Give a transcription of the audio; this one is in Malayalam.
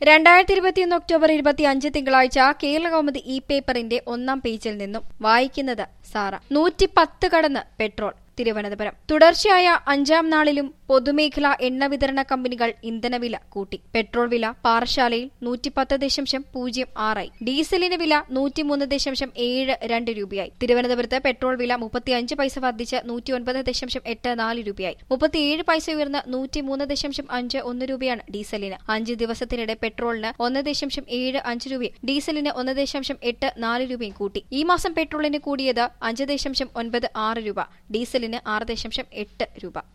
രണ്ടായിരത്തി ഇരുപത്തിയൊന്ന് ഒക്ടോബർ ഇരുപത്തിയഞ്ച് തിങ്കളാഴ്ച കേരള കൗമുദി ഇ പേപ്പറിന്റെ ഒന്നാം പേജിൽ നിന്നും വായിക്കുന്നത് സാറ നൂറ്റി പത്ത് കടന്ന് പെട്രോൾ തിരുവനന്തപുരം തുടർച്ചയായ അഞ്ചാം നാളിലും പൊതുമേഖലാ എണ്ണ വിതരണ കമ്പനികൾ ഇന്ധനവില കൂട്ടി പെട്രോൾ വില പാറശാലയിൽ നൂറ്റിപ്പത്ത് ദശാംശം പൂജ്യം ആറായി ഡീസലിന് വില നൂറ്റിമൂന്ന് ദശാംശം ഏഴ് രണ്ട് രൂപയായി തിരുവനന്തപുരത്ത് പെട്രോൾ വില മുപ്പത്തിയഞ്ച് പൈസ വർദ്ധിച്ച് നൂറ്റിയൊൻപത് ദശാംശം എട്ട് നാല് രൂപയായി മുപ്പത്തിയേഴ് പൈസ ഉയർന്ന് നൂറ്റിമൂന്ന് ദശാംശം അഞ്ച് ഒന്ന് രൂപയാണ് ഡീസലിന് അഞ്ച് ദിവസത്തിനിടെ പെട്രോളിന് ഒന്ന് ദശാംശം ഏഴ് അഞ്ച് രൂപയും ഡീസലിന് ഒന്ന് ദശാംശം എട്ട് നാല് രൂപയും കൂട്ടി ഈ മാസം പെട്രോളിന് കൂടിയത് അഞ്ച് ദശാംശം ഒൻപത് ആറ് രൂപ ഡീസലിന് ആറ് ദശാംശം എട്ട് രൂപ